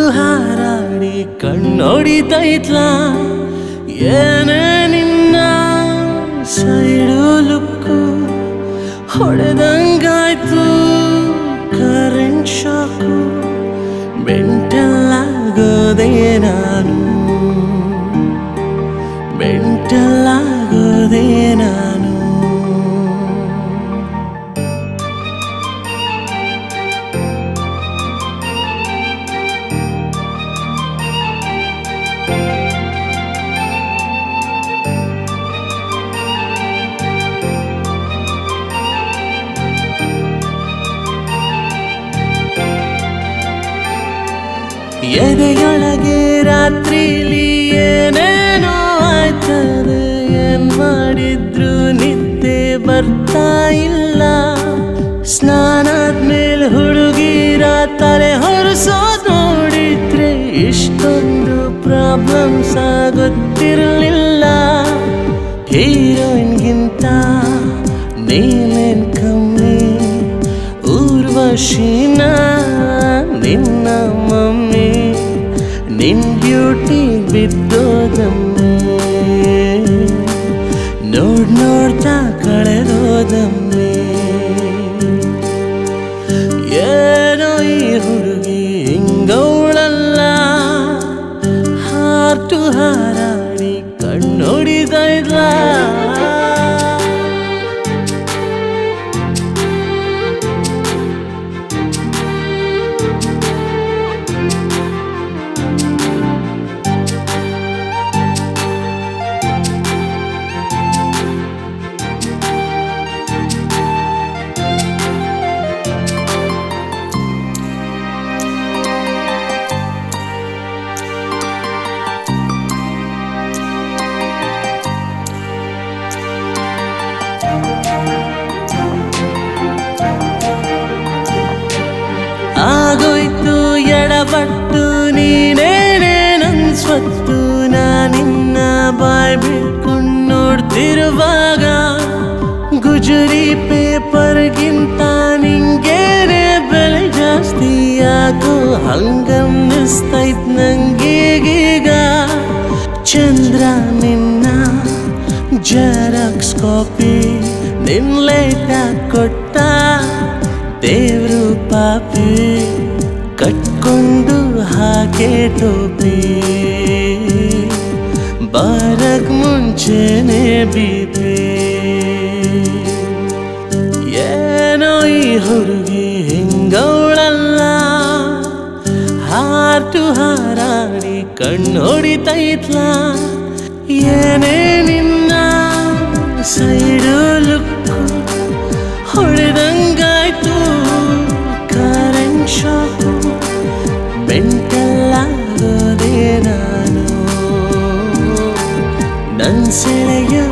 ಹಾರಾಡಿ ಕಣ್ಣೊಡಿತೈತ್ಲ ಏನೇ ನಿನ್ನ ಸೈಡು ಲುಕ್ಕು ಹೊಡೆದಂಗಾಯ್ತು ಕರೆಂಟ್ ಶಾಕು ಬೆಂಟಲ್ಲಾಗೋದೇ ನಾನು ಬೆಂಟಲ್ಲಾಗೋದೇ ನಾನು ಎದೆಯೊಳಗೆ ರಾತ್ರಿಲಿ ಏನೇನೋ ಆಯ್ತದೆ ಏನ್ ಮಾಡಿದ್ರು ನಿದ್ದೆ ಬರ್ತಾ ಇಲ್ಲ ಸ್ನಾನಾದ್ಮೇಲೆ ಹುಡುಗಿರ ತಲೆ ಹೊರಸೋದ್ ನೋಡಿದ್ರೆ ಇಷ್ಟೊಂದು ಪ್ರಾಬ್ಲಮ್ಸ್ ಆಗುತ್ತಿರಲಿಲ್ಲ ಹೀರೋಯಿನ್ಗಿಂತ ನೀನೇನ್ ಕಮ್ಮಿ ಊರ್ವಶಿನ ನಿನ್ನ ಮಮ್ಮಿ ನಿನ್ ಬ್ಯೂಟಿ ಬಿದ್ದೋದಮ್ಮೆ ನೋಡ್ ನೋಡ್ತಾ ಕಳೆದೋದಮ್ಮೆ ಏನೋ ಈ ಹುಡುಗಿ ಹಿಂಗವಳಲ್ಲ ಹಾರ್ಟು ಹಾರಾಡಿ ಕಣ್ಣೊಡಿದ ಇಲ್ಲ ಆಗೋಯ್ತು ಎಡಬಟ್ಟು ನೀನೇನೇ ನನ್ ಸ್ವತ್ತು ನಾನಿನ್ನ ಬಾಯ್ ಬಿಟ್ಕೊಂಡು ನೋಡ್ತಿರುವಾಗ ಗುಜರಿ ಪೇಪರ್ಗಿಂತ ನಿಂಗೇನೆ ಬೆಲೆ ಜಾಸ್ತಿ ಯಾಕೋ ಹಂಗನ್ನಿಸ್ತೈತ್ ನಂಗೀಗೀಗ ಚಂದ್ರ ನಿನ್ನ ಜೆರಾಕ್ಸ್ ಕಾಪಿ ನಿನ್ ಲೇಟ ಕೊಟ್ಟ ದೇವ್ರು ಪಾಪಿ ಕಟ್ಕೊಂಡು ಹಾಗೆ ಟೋಪಿ ಬರಕ್ ಮುಂಚೆನೆ ಬಿಪಿ ಏನೋ ಈ ಹುಡುಗಿ ಹಿಂಗವಳಲ್ಲ ಹಾರ್ಟು ಹಾರಾಡಿ ಕಣ್ಣೊಡಿತೈತ್ಲ ಏನೇ ನಿನ್ನ ಸೈಡು ಲುಕ್ಕು ಹೊಡೆದಂಗಾಯ್ತು ಕರೆಂಟ್ ಶಾಕು ಬೆಂಟಲ್ಲಾಗೋದೇ ನಾನು ನನ್ ಸೆಳೆಯೋ